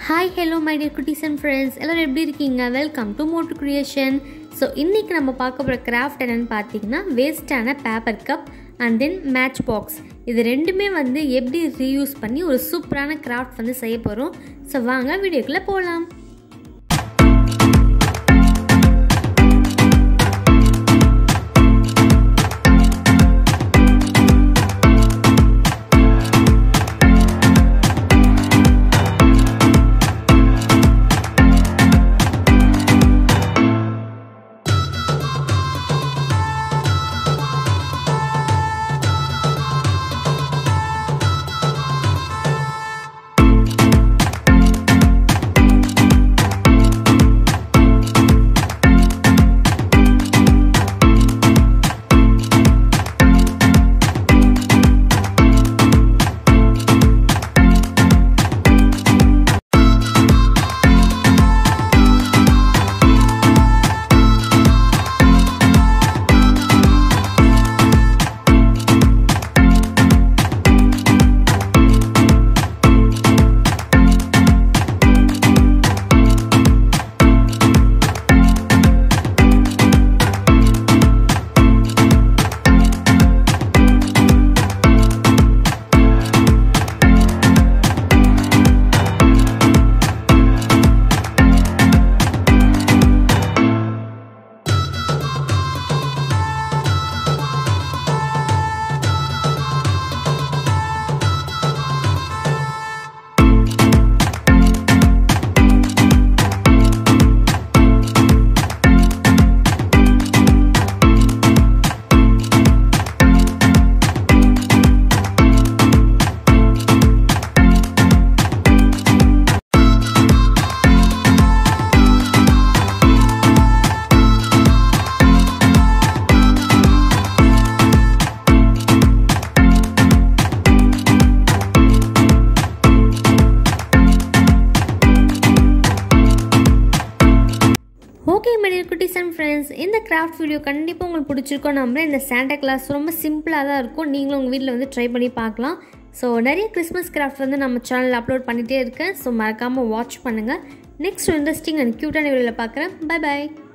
hi hello my dear குட்டீஸ் and friends எல்லோரும் எப்படி இருக்கீங்க welcome to Motu creation so இன்றைக்கி நம்ம பார்க்க போகிற கிராஃப்ட் என்னென்னு பார்த்தீங்கன்னா வேஸ்ட்டான paper cup and then match box இது ரெண்டுமே வந்து எப்படி ரீயூஸ் பண்ணி ஒரு சூப்பரான கிராஃப்ட் வந்து செய்ய போகிறோம் ஸோ வாங்க வீடியோக்குள்ளே போகலாம் ஓகே மடியர் குட்டீஸ் அண்ட் ஃப்ரெண்ட்ஸ் இந்த கிராஃப்ட் வீடியோ கண்டிப்பாக உங்களுக்கு பிடிச்சிருக்கோம் நம்புறேன் இந்த சாண்டா கிளாஸ் ரொம்ப சிம்பிளாக தான் இருக்கும் நீங்களும் உங்கள் வீட்டில் வந்து ட்ரை பண்ணி பார்க்கலாம் ஸோ நிறைய கிறிஸ்மஸ் கிராஃப்ட் வந்து நம்ம சேனலில் அப்லோட் பண்ணிகிட்டே இருக்கேன் ஸோ மறக்காமல் வாட்ச் பண்ணுங்கள் நெக்ஸ்ட் இன்ட்ரெஸ்டிங் அண்ட் க்யூட்டான வீடியோவில் பார்க்குறேன் பை பாய்